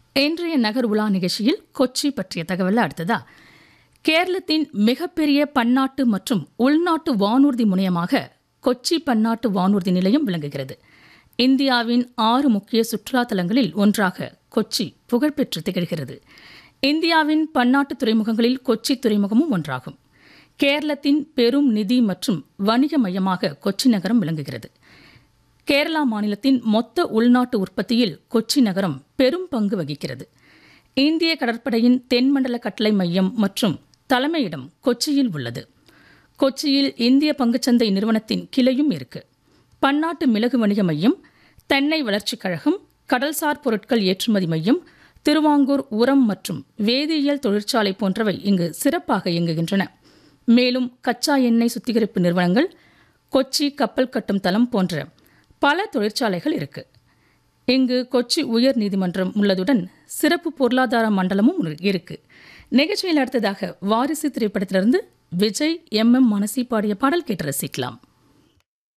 இன்றைய நகர் உலா நிகழ்ச்சியில் கொச்சி பற்றிய தகவல் அடுத்ததா கேரளத்தின் மிகப்பெரிய பன்னாட்டு மற்றும் உள்நாட்டு வானூர்தி முனையமாக கொச்சி பன்னாட்டு வானூர்தி நிலையம் விளங்குகிறது இந்தியாவின் ஆறு முக்கிய சுற்றுலா தலங்களில் ஒன்றாக கொச்சி புகழ்பெற்று திகழ்கிறது இந்தியாவின் பன்னாட்டு துறைமுகங்களில் கொச்சி துறைமுகமும் ஒன்றாகும் கேரளத்தின் பெரும் நிதி மற்றும் வணிக மையமாக கொச்சி நகரம் விளங்குகிறது கேரளா மாநிலத்தின் மொத்த உள்நாட்டு உற்பத்தியில் கொச்சி நகரம் பெரும் பங்கு வகிக்கிறது இந்திய கடற்படையின் தென்மண்டல கட்டளை மையம் மற்றும் தலைமையிடம் கொச்சியில் உள்ளது கொச்சியில் இந்திய பங்குச்சந்தை நிறுவனத்தின் கிளையும் இருக்கு பன்னாட்டு மிளகு வணிக மையம் தென்னை வளர்ச்சிக் கழகம் கடல்சார் பொருட்கள் ஏற்றுமதி மையம் திருவாங்கூர் உரம் மற்றும் வேதியியல் தொழிற்சாலை போன்றவை இங்கு சிறப்பாக இயங்குகின்றன மேலும் கச்சா எண்ணெய் சுத்திகரிப்பு நிறுவனங்கள் கொச்சி கப்பல் கட்டும் தளம் போன்ற பல தொழிற்சாலைகள் இருக்கு இங்கு கொச்சி உயர் நீதிமன்றம் உள்ளதுடன் சிறப்பு பொருளாதார மண்டலமும் இருக்கு நிகழ்ச்சியில் அடுத்ததாக வாரிசு திரைப்படத்திலிருந்து விஜய் எம் எம் மனசி பாடிய பாடல் கேட்டு ரசிக்கலாம்